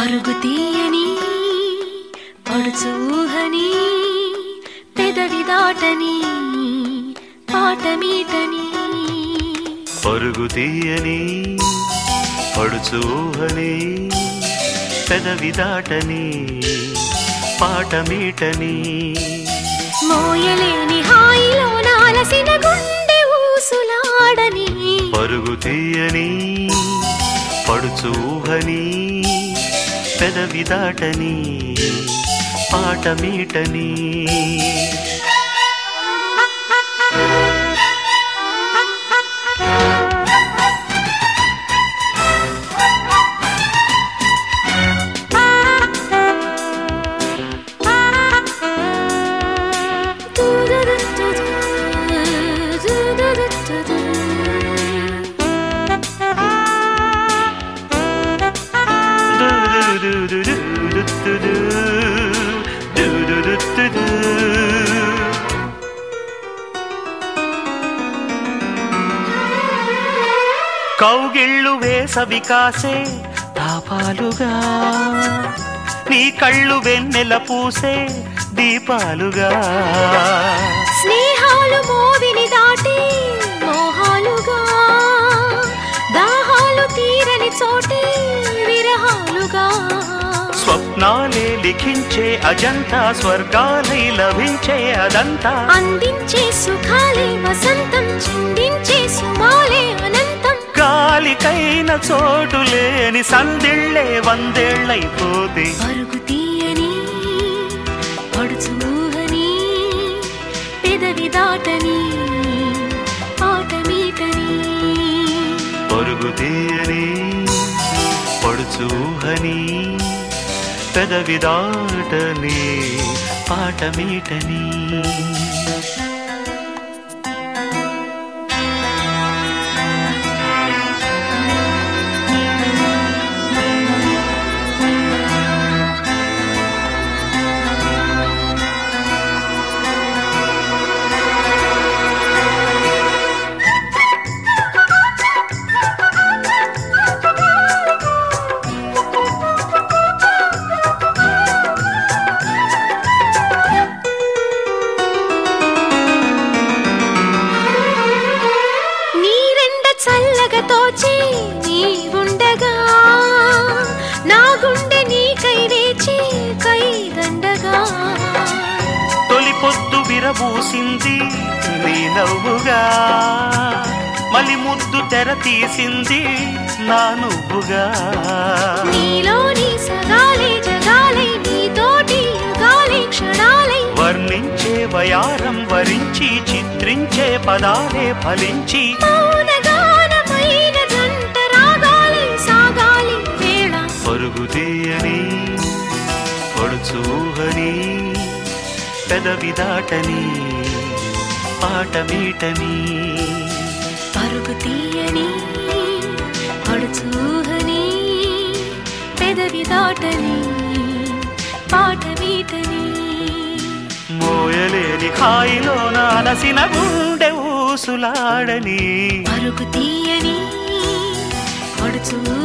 పరుగు తీయని పడుచూహని పెదవి దాటని పాట మీటని పరుగు తీయని పడుచూహని పెదవి దాటని పాట మీటని మోయలేని హాయిలో నాలసిన గుండె ఊసులాడని పరుగు తీయని పడుచూహని పెదవి దాటని పాట మీటని కౌగిళ్ళు వేసవి కాసే తాపాలుగా నీ కళ్ళు వెన్నెల పూసే దీపాలుగా స్నేహాలు మోవిని దాటి మోహాలుగా దాహాలు తీరని చోటే విరహాలుగా స్వప్నాలే లిఖించే అజంతా స్వర్గాలై లభించే అదంతా అందించే సుఖాలే వసంతం చిందించే సుమాలే అనంతం గాలికైన చోటు లేని సందిళ్ళే వందేళ్ళైపోతే పరుగు తీయని పడుచూహని పెదవి దాటని పాట మీటని పరుగు తీయని పడుచూహని పెదవి దాటని పాట మీటని నీరెండ చల్లగా తోచి నీ ఉండగా నా గుండె నీకై వేచి కైదండగా తొలి పొద్దు విరబూసింది నీ నవ్వుగా మలి ముద్దు తెర తీసింది నా నువ్వుగా నీలోని సగాలే జగాలై నీతోటి యుగాలే క్షణాలై వర్ణించే వయారం వరించి చిత్రించే పదాలే ఫలించి మౌనగానమైన జంట రాగాలే సాగాలి వేళ పరుగు తీయని పడుచూహని పెదవి దాటని పాట మీటని పరుగు తీయని పడుచూహని పెదవి దాటని పాట మీటని మోయలేని హాయిలోన అలసిన గుండె ఊసులాడని పరుగు తీయని పడుచూ